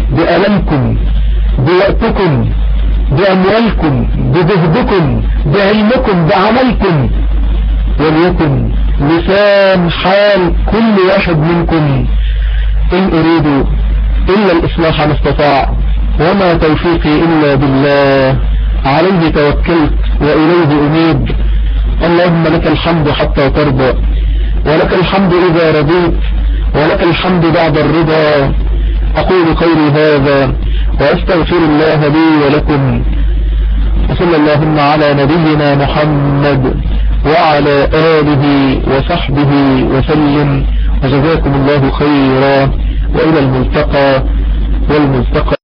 بألمكم بوقتكم بأموالكم بجهدكم بعلمكم بعملكم وليكن لسان حال كل واحد منكم إن أريد إلا الإصلاح ما استطاع وما توفيقي إلا بالله عليه توكلت وإليه أميد اللهم لك الحمد حتى ترضى ولك الحمد إذا رضيت ولك الحمد بعد الرضا أقول قولي هذا وأستغفر الله لي ولكم وصلى اللهم على نبينا محمد وعلى آله وصحبه وسلم وجزاكم الله خيرا وإلى الملتقى والملتقى